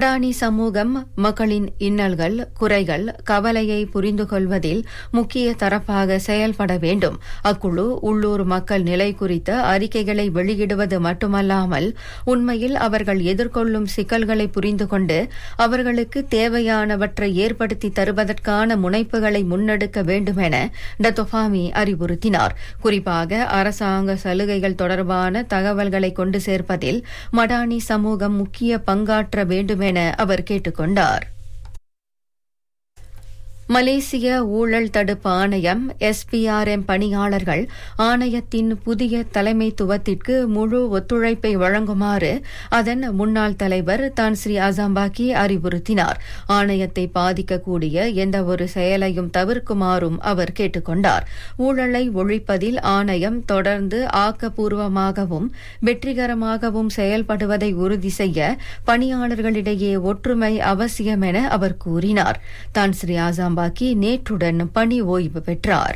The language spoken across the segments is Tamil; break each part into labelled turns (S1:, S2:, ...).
S1: மடானி சமூகம் மக்களின் இன்னல்கள் குறைகள் கவலையை புரிந்து கொள்வதில் முக்கிய தரப்பாக செயல்பட வேண்டும் அக்குழு உள்ளூர் மக்கள் நிலை குறித்த அறிக்கைகளை வெளியிடுவது மட்டுமல்லாமல் உண்மையில் அவர்கள் எதிர்கொள்ளும் சிக்கல்களை புரிந்து கொண்டு அவர்களுக்கு தேவையானவற்றை ஏற்படுத்தி தருவதற்கான முனைப்புகளை முன்னெடுக்க வேண்டும் என டத்தொஃபாமி அறிவுறுத்தினார் குறிப்பாக அரசாங்க சலுகைகள் தொடர்பான தகவல்களை கொண்டு சேர்ப்பதில் மடானி சமூகம் முக்கிய பங்காற்ற வேண்டும் என அவர் கேட்டுக் கொண்டார் மலேசிய ஊழல் தடுப்பு ஆணையம் எஸ்பிஆர்எம் பணியாளர்கள் ஆணையத்தின் புதிய தலைமைத்துவத்திற்கு முழு ஒத்துழைப்பை வழங்குமாறு அதன் முன்னாள் தலைவர் தான் ஸ்ரீ அசாம்பாக்கி அறிவுறுத்தினார் ஆணையத்தை பாதிக்கக்கூடிய எந்தவொரு செயலையும் தவிர்க்குமாறும் அவர் கேட்டுக் கொண்டார் ஊழலை ஒழிப்பதில் ஆணையம் தொடர்ந்து ஆக்கப்பூர்வமாகவும் வெற்றிகரமாகவும் செயல்படுவதை உறுதி செய்ய பணியாளர்களிடையே ஒற்றுமை அவசியம் என அவர் கூறினார் தான் ஸ்ரீ அசாம்பா பாக்கி நேற்றுடன் பணி ஓய்வு பெற்றார்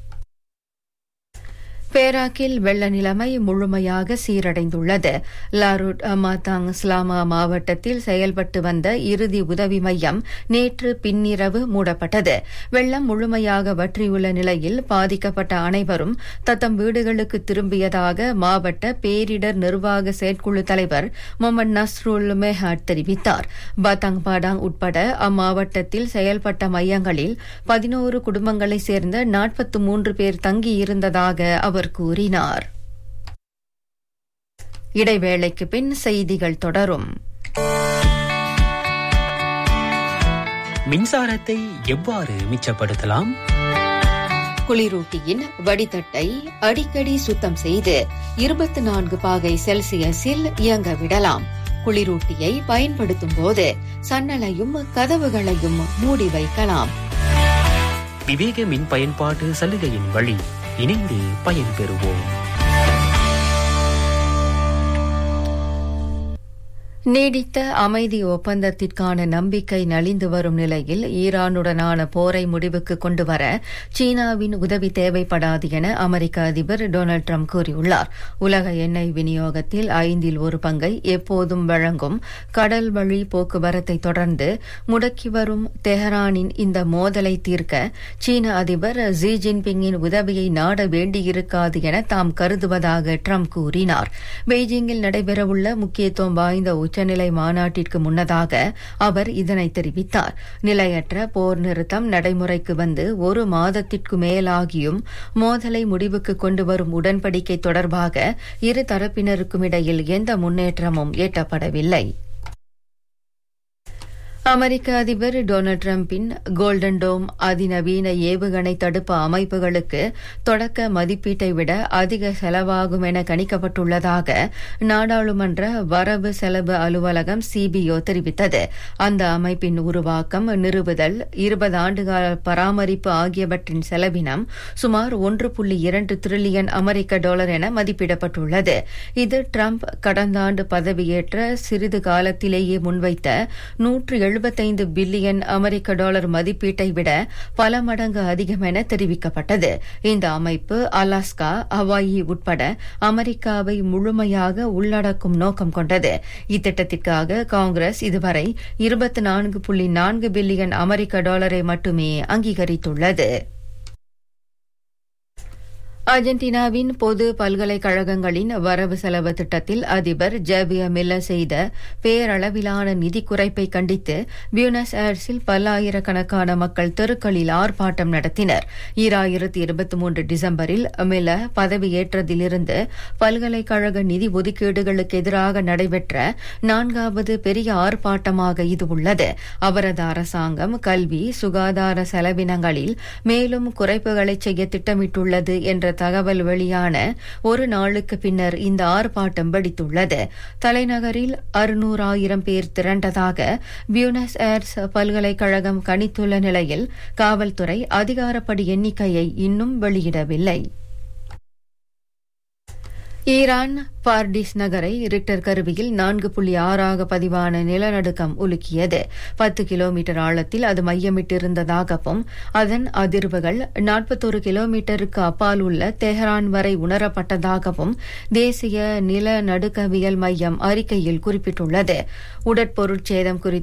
S1: பேராக்கில் வெள்ள நிலைமை முழுமையாக சீரடைந்துள்ளது லாருட் மாத்தாங் ஸ்லாமா மாவட்டத்தில் செயல்பட்டு வந்த இறுதி உதவி மையம் நேற்று பின்னிரவு மூடப்பட்டது வெள்ளம் முழுமையாக வற்றியுள்ள நிலையில் பாதிக்கப்பட்ட அனைவரும் தத்தம் வீடுகளுக்கு திரும்பியதாக மாவட்ட பேரிடர் நிர்வாக செயற்குழு தலைவர் முகமது நஸ்ருல் மெஹாட் தெரிவித்தார் பாத்தாங் பாடாங் உட்பட அம்மாவட்டத்தில் செயல்பட்ட மையங்களில் பதினோரு குடும்பங்களைச் சேர்ந்த நாற்பத்து மூன்று பேர் தங்கியிருந்ததாக அவர் அவர் கூறினார் இடைவேளைக்கு பின் செய்திகள் தொடரும்
S2: மின்சாரத்தை எவ்வாறு மிச்சப்படுத்தலாம்
S1: குளிரூட்டியின் வடிதட்டை அடிக்கடி சுத்தம் செய்து இருபத்தி நான்கு பாகை செல்சியஸில் இயங்க விடலாம் குளிரூட்டியை பயன்படுத்தும் போது சன்னலையும் கதவுகளையும் மூடி வைக்கலாம்
S2: விவேக மின் பயன்பாட்டு சலுகையின் வழி இணைந்து பயன்பெறுவோம்
S1: நீடித்த அமைதி ஒப்பந்தத்திற்கான நம்பிக்கை நலிந்து வரும் நிலையில் ஈரானுடனான போரை முடிவுக்கு கொண்டுவர சீனாவின் உதவி தேவைப்படாது என அமெரிக்க அதிபர் டொனால்டு ட்ரம்ப் கூறியுள்ளார் உலக எண்ணெய் விநியோகத்தில் ஐந்தில் ஒரு பங்கை எப்போதும் வழங்கும் கடல் வழி போக்குவரத்தை தொடர்ந்து முடக்கி வரும் தெஹரானின் இந்த மோதலை தீர்க்க சீன அதிபர் ஜி ஜின்பிங்கின் உதவியை நாட வேண்டியிருக்காது என தாம் கருதுவதாக ட்ரம்ப் கூறினார் பெய்ஜிங்கில் நடைபெறவுள்ள முக்கியத்துவம் வாய்ந்த உச்சநிலை மாநாட்டிற்கு முன்னதாக அவர் இதனை தெரிவித்தார் நிலையற்ற போர் நிறுத்தம் நடைமுறைக்கு வந்து ஒரு மாதத்திற்கு மேலாகியும் மோதலை முடிவுக்கு கொண்டு வரும் உடன்படிக்கை தொடர்பாக இரு தரப்பினருக்கும் இடையில் எந்த முன்னேற்றமும் எட்டப்படவில்லை அமெரிக்க அதிபர் டொனால்டு டிரம்பின் கோல்டன் டோம் அதிநவீன ஏவுகணை தடுப்பு அமைப்புகளுக்கு தொடக்க மதிப்பீட்டை விட அதிக செலவாகும் என கணிக்கப்பட்டுள்ளதாக நாடாளுமன்ற வரவு செலவு அலுவலகம் சிபிஓ தெரிவித்தது அந்த அமைப்பின் உருவாக்கம் நிறுவுதல் இருபது ஆண்டுகால பராமரிப்பு ஆகியவற்றின் செலவினம் சுமார் ஒன்று புள்ளி இரண்டு டிரில்லியன் அமெரிக்க டாலர் என மதிப்பிடப்பட்டுள்ளது இது டிரம்ப் கடந்த ஆண்டு பதவியேற்ற சிறிது காலத்திலேயே முன்வைத்த நூற்று எழுபத்தைந்து பில்லியன் அமெரிக்க டாலர் மதிப்பீட்டை விட பல மடங்கு அதிகம் என தெரிவிக்கப்பட்டது இந்த அமைப்பு அலாஸ்கா ஹவாயி உட்பட அமெரிக்காவை முழுமையாக உள்ளடக்கும் நோக்கம் கொண்டது இத்திட்டத்திற்காக காங்கிரஸ் இதுவரை இருபத்தி நான்கு புள்ளி நான்கு பில்லியன் அமெரிக்க டாலரை மட்டுமே அங்கீகரித்துள்ளது அர்ஜென்டினாவின் பொது பல்கலைக்கழகங்களின் வரவு செலவு திட்டத்தில் அதிபர் ஜேவிய மில்ல செய்த பேரளவிலான நிதி குறைப்பை கண்டித்து பியூனஸ் ஏர்ஸில் பல்லாயிரக்கணக்கான மக்கள் தெருக்களில் ஆர்ப்பாட்டம் நடத்தினர் ஈராயிரத்தி இருபத்தி மூன்று டிசம்பரில் மில்ல பதவியேற்றதிலிருந்து பல்கலைக்கழக நிதி ஒதுக்கீடுகளுக்கு எதிராக நடைபெற்ற நான்காவது பெரிய ஆர்ப்பாட்டமாக இது உள்ளது அவரது அரசாங்கம் கல்வி சுகாதார செலவினங்களில் மேலும் குறைப்புகளை செய்ய திட்டமிட்டுள்ளது என்ற தகவல் வெளியான ஒரு நாளுக்கு பின்னர் இந்த ஆர்ப்பாட்டம் வெடித்துள்ளது தலைநகரில் அறுநூறாயிரம் பேர் திரண்டதாக பியூனஸ் ஏர்ஸ் பல்கலைக்கழகம் கணித்துள்ள நிலையில் காவல்துறை அதிகாரப்படி எண்ணிக்கையை இன்னும் வெளியிடவில்லை ஈரான் பார்டிஸ் நகரை ரிக்டர் கருவியில் நான்கு புள்ளி ஆறாக பதிவான நிலநடுக்கம் உலுக்கியது பத்து கிலோமீட்டர் ஆழத்தில் அது மையமிட்டிருந்ததாகவும் அதன் அதிர்வுகள் நாற்பத்தொரு கிலோமீட்டருக்கு அப்பால் உள்ள தெஹரான் வரை உணரப்பட்டதாகவும் தேசிய நிலநடுக்கவியல் மையம் அறிக்கையில் குறிப்பிட்டுள்ளது உடற்பொருட்சேதம் குறித்து